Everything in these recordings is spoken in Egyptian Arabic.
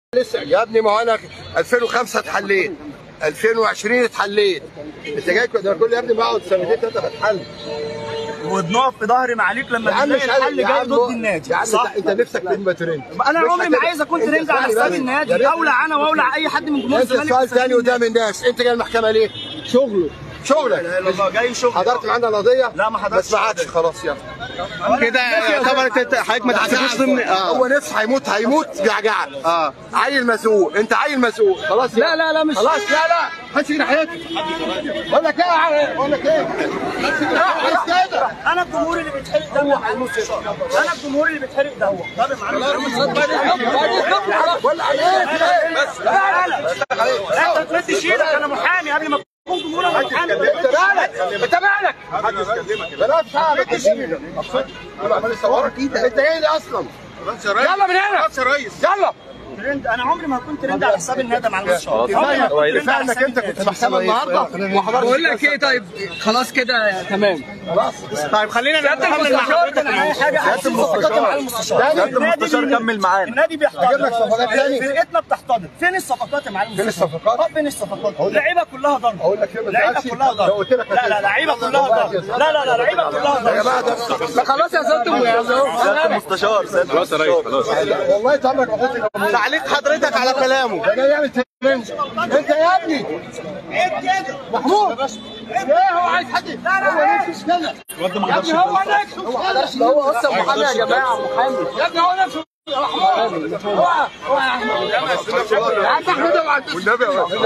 لسه يا ابني ما هو انا 2005 اتحليت 2020 اتحليت انت جاي كده كل يا ابني بقعد سنتين ثلاثه بتحل وبنقف في ظهر معاليك يا لما عم بنلاقي مش عارف- الحل يا جاي عم ضد هو- النادي يا عم صح انت انت نفسك تبقى ترند انا مش عمري ما هتبقى- عايز اكون انت ترند على اسمعني حساب بس. النادي يا ريت- اولع انا واولع اي حد من جمهور انت الزمالك سؤال يستفيد تاني مني. قدام الناس انت جاي المحكمه ليه؟ شغله شغلك لا اله الا الله جاي شغل حضرت معانا القضيه؟ لا، ما حضرتش. اسمعكش خلاص يلا كده يعتبر انت حضرتك ما تحسبوش ضمن هو اه نفسه هيموت هيموت جعجعه اه عيل مسؤول انت عيل مسؤول خلاص لا لا لا مش خلاص لا لا محدش يجي ناحيتي بقول لك ايه يا عم؟ بقول لك ايه لا عايز كده انا الجمهور اللي بيتحرق دمه انا الجمهور اللي بيتحرق دمه طب يا معلم بقول عليك بس لا لا انت تمد ايدك انا محامي قبل ما تكون جمهور انا محامي انت مالك انت مالك بلاش صعب تكلمني عمال يصورك انت ايه ده اصلا يلا من هنا يا ريس يلا ترند انا عمري ما هكون ترند على حساب الندى مع الماتشات كفايه كفايه انك انت كنت في محكمه النهارده وما حضرتش بقول لك ايه طيب خلاص كده تمام خلاص طيب خلينا نكمل مع حضرتك انا اي حاجه سياده المستشار سياده المستشار كمل معانا النادي بيحتضن أجيب لك صفقات تاني؟ فرقتنا بتحتضن فين الصفقات يا معلم فين الصفقات؟ اه فين الصفقات اللعيبه كلها ضن اقول لك ايه ما اللعيبه تزعلش كلها لو قلت ضن لك لا لا لعيبه كلها ضن لا لا لا لعيبه كلها يا ضن جماعه ده خلاص يا سياده المستشار خلاص يا ريس خلاص والله تمرك ما كنتش تعليق حضرتك على كلامه ده جاي يعمل ترند انت يا ابني محمود ايه هو عايز حد هو نفسه كده يا ابني هو نفسه هو حضرش هو اصلا محامي يا جماعه محامي يا ابني هو نفسه يا محمود اوعى اوعى يا احمد يا عم احمد اوعى والنبي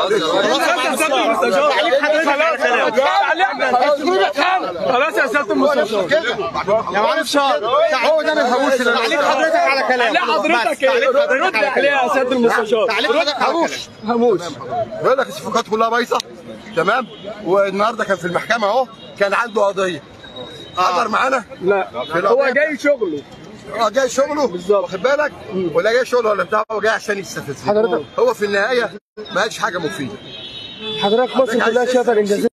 تعليق حضرتك على كلامه خلاص يا سياده المستشار يا معلم شهر هو ده الهووس اللي تعليق حضرتك على كلامه لا حضرتك بس، تعليق ايه حضرتك رد على عليها يا كلامه سياده المستشار تعليق حضرتك على كلامه هموش بيقول لك الصفقات كلها بايظه تمام والنهارده كان في المحكمه اهو كان عنده قضيه حضر معانا لا في القضية. هو جاي شغله اه جاي شغله بالظبط واخد بالك ولا جاي شغله ولا بتاع هو جاي عشان يستفز حضرتك- هو في النهايه ما قالش حاجه مفيده حضرتك مصر كلها شايفه الانجازات